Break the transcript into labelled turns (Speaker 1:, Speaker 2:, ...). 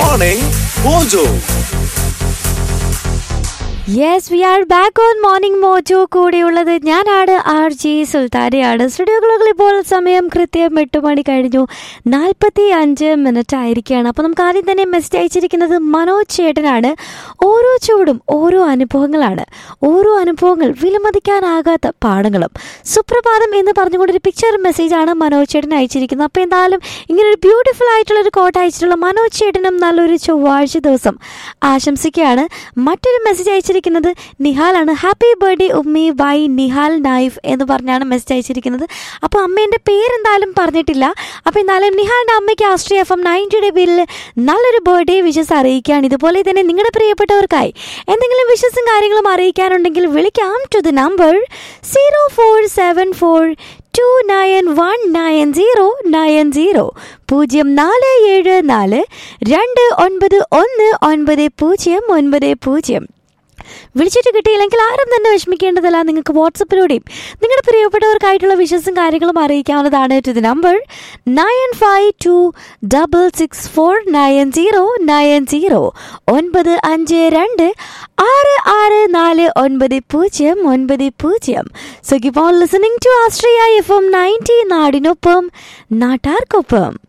Speaker 1: Morning Mojo.
Speaker 2: Yes we are back on Morning Mojo കൂടെയുള്ളത് ഞാനാണ് R G സുൽത്താനയാണ് സ്റ്റുഡിയോകളിൽ ഇപ്പോൾ സമയം കൃത്യം എട്ട് മണി കഴിഞ്ഞു നാൽപ്പത്തി അഞ്ച് മിനിറ്റ് ആയിരിക്കുകയാണ് അപ്പോൾ നമുക്ക് ആദ്യം തന്നെ മെസ്സേജ് അയച്ചിരിക്കുന്നത് മനോജ് ചേട്ടനാണ് ഓരോ ചുവടും ഓരോ അനുഭവങ്ങളാണ് ഓരോ അനുഭവങ്ങൾ വിലമതിക്കാനാകാത്ത പാഠങ്ങളും സുപ്രഭാതം എന്ന് പറഞ്ഞുകൊണ്ടൊരു പിക്ചർ മെസ്സേജാണ് മനോജ് ചേട്ടൻ അയച്ചിരിക്കുന്നത് അപ്പോൾ എന്തായാലും ഇങ്ങനെ ഒരു ബ്യൂട്ടിഫുൾ ആയിട്ടുള്ള ഒരു കോട്ട് അയച്ചിട്ടുള്ള മനോജ് ചേട്ടനും നല്ലൊരു ചൊവ്വാഴ്ച ദിവസം ആശംസിക്കുകയാണ് മറ്റൊരു മെസ്സേജ് അയച്ചിരിക്കുന്നത് നിഹാലാണ് happy birthday ummi by Nihal Naif എന്ന് പറഞ്ഞാണ് മെസ്സേജ് അയച്ചിരിക്കുന്നത് അപ്പോൾ അമ്മേൻ്റെ പേരെന്തായാലും പറഞ്ഞിട്ടില്ല അപ്പോൾ എന്തായാലും നിഹാലിൻ്റെ അമ്മയ്ക്ക് ആസ്ട്രിയ എഫ് എം നയൻറ്റിയുടെ പേരിൽ നല്ലൊരു ബർത്ത്ഡേ വിഷസ് അറിയിക്കുകയാണ് ഇതുപോലെ തന്നെ നിങ്ങളുടെ പ്രിയപ്പെട്ടവർക്കായി എന്തെങ്കിലും വിഷസും കാര്യങ്ങളും അറിയിക്കാനുണ്ടെങ്കിൽ വിളിക്കാം to the number zero four seven four two nine one nine zero nine zero പൂജ്യം നാല് ഏഴ് നാല് രണ്ട് ഒൻപത് ഒന്ന് ഒൻപത് പൂജ്യം ഒൻപത് പൂജ്യം വിളിച്ചിട്ട് കിട്ടിയില്ലെങ്കിൽ ആരും തന്നെ വിഷമിക്കേണ്ടതല്ല നിങ്ങൾക്ക് വാട്സപ്പിലൂടെയും നിങ്ങളുടെ പ്രിയപ്പെട്ടവർക്കായിട്ടുള്ള വിഷസും കാര്യങ്ങളും അറിയിക്കാവുന്നതാണ് to the number nine five two double six four nine zero nine zero ഒൻപത് അഞ്ച് രണ്ട് ആറ് ആറ് നാല് ഒൻപത് പൂജ്യം ഒൻപത് പൂജ്യം so keep on listening to Astria F M ninety നാടിനൊപ്പം നാട്ടാർക്കൊപ്പം